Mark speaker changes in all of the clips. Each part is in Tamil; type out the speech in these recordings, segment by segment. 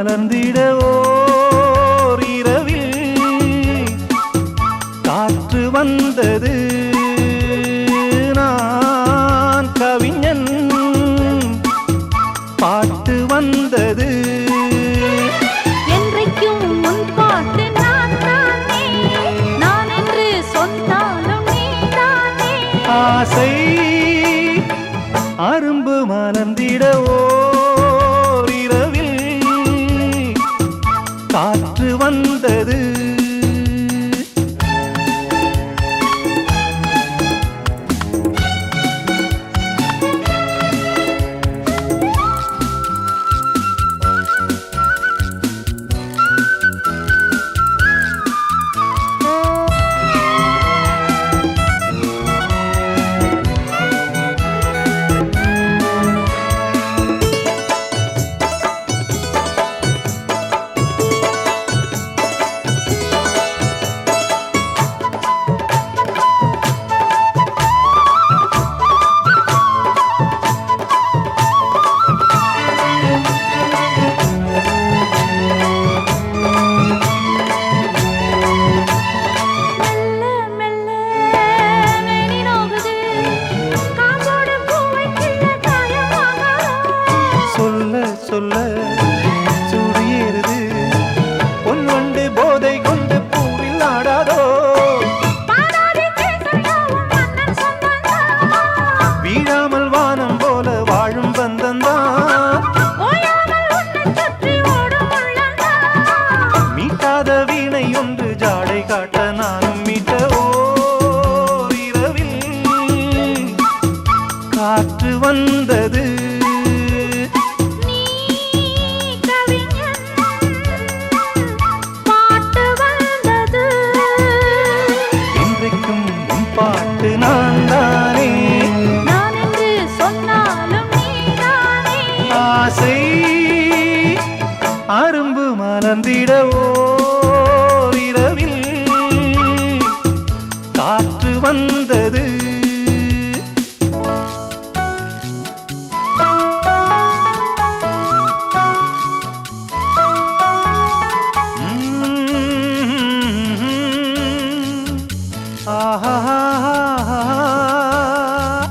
Speaker 1: மலர்ந்திட ஓர் இரவில் காற்று வந்தது நான் கவிஞன் பாட்டு வந்தது
Speaker 2: என்றைக்கும் உன் பாட்டு நான் தானே நான் என்று சொன்னாலும் நீதானே
Speaker 1: ஆசை அரும்பு மலர்ந்திட ஓர் இரவில் காற்று வந்தது
Speaker 2: மெல்ல மெல்ல மேனி நோகுது காம்போடு பூவை கிள்ள காயமாகாதோ
Speaker 1: சொல்ல சொல்ல சூடியேறுது பொன் வண்டு போதை கொண்டு பூவில் ஆடாதோ
Speaker 2: பாடாதி கேசையாவும் மன்னன் சொந்தந்தான்
Speaker 1: வீழாமல் வானம் போல வாழும் பந்தந்தான்
Speaker 2: ஓயாமல் உன்னை சுற்றி ஓடும் உள்ளந்தான்
Speaker 1: மீட்டாத வீணை ஒன்று ஜாடை காட்ட நானும் மீட்ட ஓர் இரவில் காற்று வந்தது
Speaker 2: நீ கவிஞன் பாட்டு வந்தது
Speaker 1: இன்றைக்கும் உன் பாட்டு நான் தானே
Speaker 2: நான் என்று சொன்னாலும் நீதானே
Speaker 1: ஆசை அரும்பு மலர்ந்திட ஓர் இரவில் காற்று வந்தது உம். ஆஹா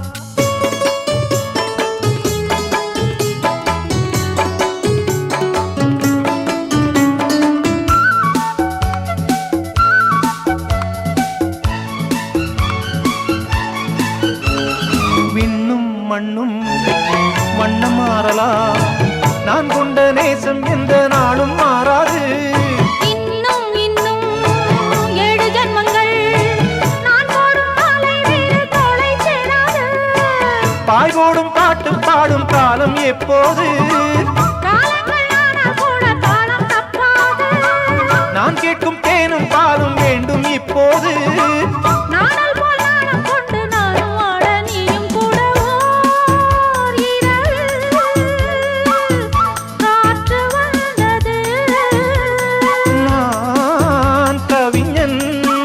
Speaker 1: விண்ணும் மண்ணும் வண்ணம் மாறலாம் நான் கொண்ட நேசம் எந்த நாளும் மாறாது
Speaker 2: இன்னும் இன்னும் ஏழு ஜன்மங்கள் நான் போடும் மாலை வேறு தோளை சேராது
Speaker 1: பாய் போடும் பாட்டு பாடும் காலம் எப்போது
Speaker 2: காலங்கள் ஆனால் கூட காலம் தப்பாது
Speaker 1: நான் கேட்கும் தேனும் பாலும் வேண்டும் இப்போது
Speaker 2: நாணல் போல் நாணம் கொண்டு நானும் வாழ நீயும் கூட ஓர் இரவில் காற்று வந்தது
Speaker 1: நான் கவிஞன்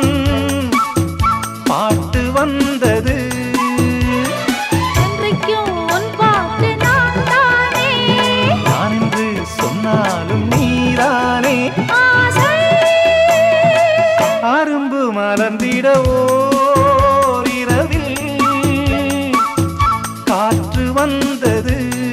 Speaker 1: பாட்டு வந்தது
Speaker 2: என்றைக்கும் உன் பாட்டு நான் தானே
Speaker 1: நான் என்று சொன்னாலும் நீதானே
Speaker 2: ஆசை
Speaker 1: அரும்பு மலர்ந்திட ஓர் இரவில் காற்று வந்தது